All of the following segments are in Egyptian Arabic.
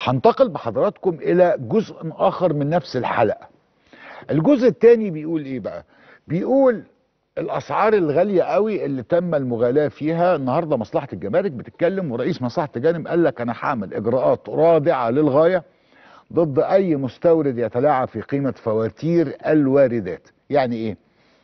هنتقل بحضراتكم الى جزء اخر من نفس الحلقه الجزء الثاني بيقول ايه بقى بيقول الاسعار الغاليه قوي اللي تم المغالاه فيها النهارده مصلحه الجمارك بتتكلم ورئيس مصلحه الجانب قال لك انا هعمل اجراءات رادعه للغايه ضد اي مستورد يتلاعب في قيمه فواتير الواردات يعني ايه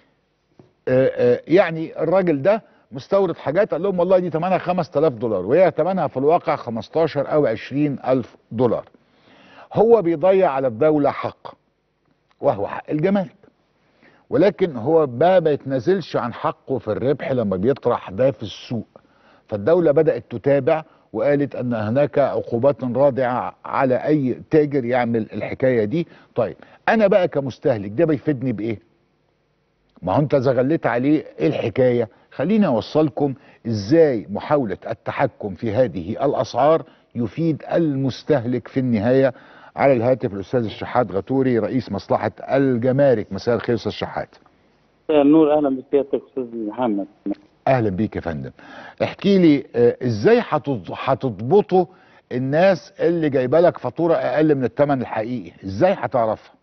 آه آه يعني الراجل ده مستورد حاجات قال لهم والله دي ثمنها 5000 دولار وهي ثمنها في الواقع 15 او 20 الف دولار هو بيضيع على الدوله حق وهو حق الجمارك ولكن هو ما بيتنازلش عن حقه في الربح لما بيطرح ده في السوق فالدولة بدأت تتابع وقالت ان هناك عقوبات رادعة على اي تاجر يعمل الحكاية دي طيب انا بقى كمستهلك ده بيفيدني بايه ما هو انت زغلت عليه ايه الحكاية خليني اوصلكم ازاي محاولة التحكم في هذه الاسعار يفيد المستهلك في النهاية على الهاتف الاستاذ الشحات غتوري رئيس مصلحه الجمارك مساء الخير استاذ الشحات مساء النور اهلا بسيادتك استاذ محمد اهلا بيك يا فندم احكي لي آه، ازاي هتض- هتضبطوا الناس اللي جايبه لك فاتوره اقل من الثمن الحقيقي ازاي هتعرفها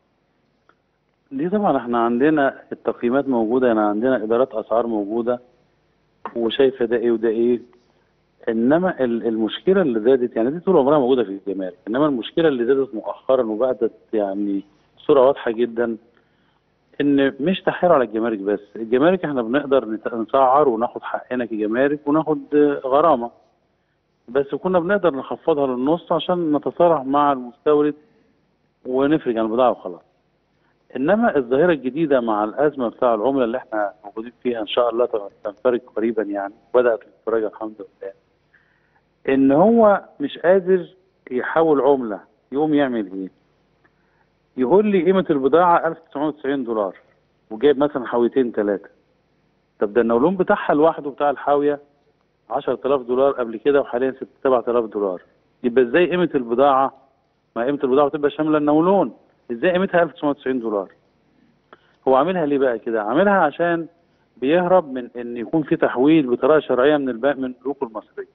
دي طبعا احنا عندنا التقييمات موجوده يعني عندنا ادارات اسعار موجوده وشايفه ده ايه وده ايه انما ال- المشكله اللي زادت يعني دي طول عمرها موجوده في الجمارك انما المشكله اللي زادت مؤخرا وبعدت يعني بصوره واضحه جدا ان مش تحايل على الجمارك بس الجمارك احنا بنقدر نت- نسعر وناخد حقنا كجمارك وناخد آه، غرامه بس كنا بنقدر نخفضها للنص عشان نتصالح مع المستورد ونفرج عن البضاعه وخلاص انما الظاهره الجديده مع الازمه بتاع العمله اللي احنا موجودين فيها ان شاء الله تنفرج قريبا يعني بدات الانفراج الحمد لله ان هو مش قادر يحول عمله يقوم يعمل ايه يقول لي قيمه البضاعه 1990 دولار وجايب مثلا حاويتين ثلاثه طب ده النولون بتاعها لوحده بتاع الحاويه 10000 دولار قبل كده وحاليا 6 7000 دولار يبقى ازاي قيمه البضاعه ما قيمه البضاعه تبقى شامله النولون ازاي قيمتها 1990 دولار هو عاملها ليه بقى كده عاملها عشان بيهرب من ان يكون في تحويل بطريقه شرعيه من البنك من البنوك المصريه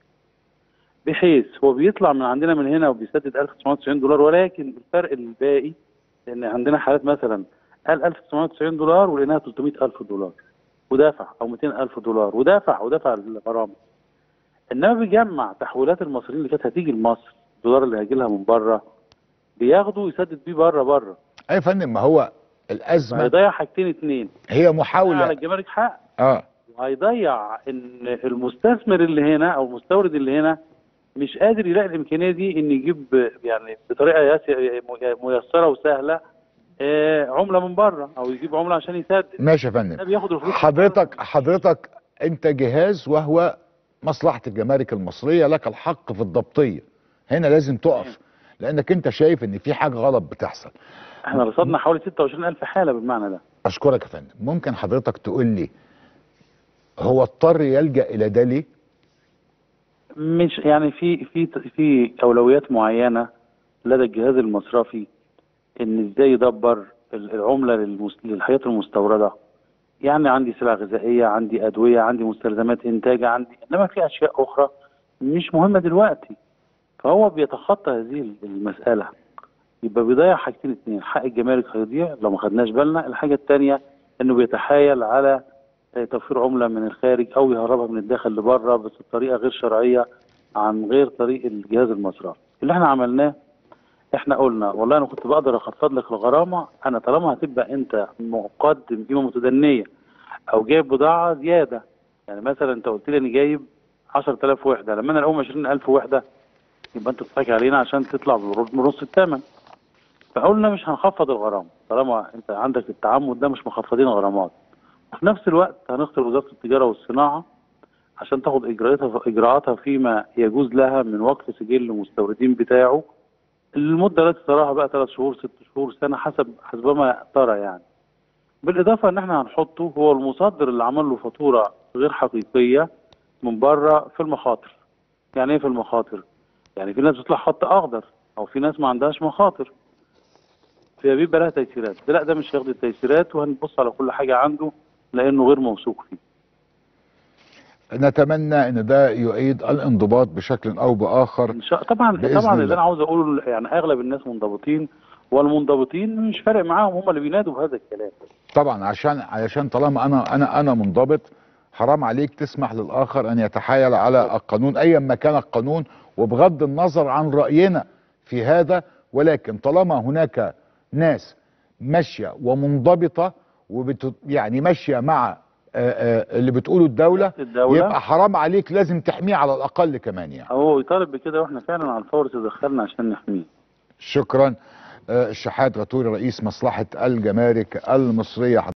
بحيث هو بيطلع من عندنا من هنا وبيسدد 1990 دولار ولكن الفرق الباقي لان عندنا حالات مثلا قال 1990 دولار ولقيناها 300000 دولار ودافع او 200000 دولار ودافع ودافع الغرامه انما بيجمع تحويلات المصريين اللي كانت هتيجي لمصر الدولار اللي هيجي لها من بره بياخده ويسدد بيه بره بره اي يا فندم ما هو الازمه هيضيع حاجتين اتنين هي على محاوله الجمارك حق اه وهيضيع ان المستثمر اللي هنا او المستورد اللي هنا مش قادر يلاقي الامكانيه دي ان يجيب يعني بطريقه ياس- ميسره وسهله آه، عمله من بره او يجيب عمله عشان يسدد ماشي يا ده فندم بياخد الفلوس حضرتك حضرتك انت جهاز وهو مصلحه الجمارك المصريه لك الحق في الضبطيه هنا لازم تقف لانك انت شايف ان في حاجه غلط بتحصل احنا رصدنا حوالي 26000 حاله بالمعنى ده اشكرك يا فندم ممكن حضرتك تقول لي هو اضطر يلجا الى ده ليه مش يعني في في في اولويات معينه لدى الجهاز المصرفي ان ازاي يدبر ال- العمله للمس- للحاجات المستورده يعني عندي سلع غذائيه عندي ادويه عندي مستلزمات انتاج عندي انما في اشياء اخرى مش مهمه دلوقتي فهو بيتخطى هذه المساله يبقى بيضيع حاجتين اتنين حق الجمارك هيضيع لو ما خدناش بالنا الحاجه الثانيه انه بيتحايل على آه، توفير عمله من الخارج او يهربها من الداخل لبره بس بطريقه غير شرعيه عن غير طريق الجهاز المصرفي اللي احنا عملناه احنا قلنا والله انا كنت بقدر اخفض لك الغرامه انا طالما هتبقى انت مقدم قيمه متدنيه او جايب بضاعه زياده يعني مثلا انت قلت لي انا جايب 10000 وحده لما انا الاقوم 20000 وحده يبقى انت بتضحك علينا عشان تطلع بنص الثمن فقلنا مش هنخفض الغرامه طالما انت عندك التعمد ده مش مخفضين غرامات وفي نفس الوقت هنختار وزاره التجاره والصناعه عشان تاخد اجراءاتها اجراءاتها فيما يجوز لها من وقف سجل المستوردين بتاعه المده التي تراها بقى ثلاث شهور ست شهور سنه حسب حسب ما ترى يعني بالاضافه ان احنا هنحطه هو المصدر اللي عمل له فاتوره غير حقيقيه من بره في المخاطر يعني ايه في المخاطر يعني في ناس بتطلع خط اخضر او في ناس ما عندهاش مخاطر فبيبقى لها تيسيرات ده لا ده مش هياخد التيسيرات وهنبص على كل حاجه عنده لانه غير موثوق فيه نتمنى ان ده يعيد الانضباط بشكل او باخر ان شاء طبعا بإذن طبعا الله. اللي انا عاوز اقوله يعني اغلب الناس منضبطين والمنضبطين مش فارق معاهم هم اللي بينادوا بهذا الكلام طبعا عشان علشان طالما انا انا انا منضبط حرام عليك تسمح للاخر ان يتحايل على القانون ايا ما كان القانون وبغض النظر عن راينا في هذا ولكن طالما هناك ناس ماشيه ومنضبطه وبت يعني ماشيه مع آه، آه، اللي بتقوله الدوله الدولة. يبقى حرام عليك لازم تحميه على الاقل كمان يعني هو يطالب بكده واحنا فعلا على الفور تدخلنا عشان نحميه شكرا آه، الشحات غتوري رئيس مصلحه الجمارك المصريه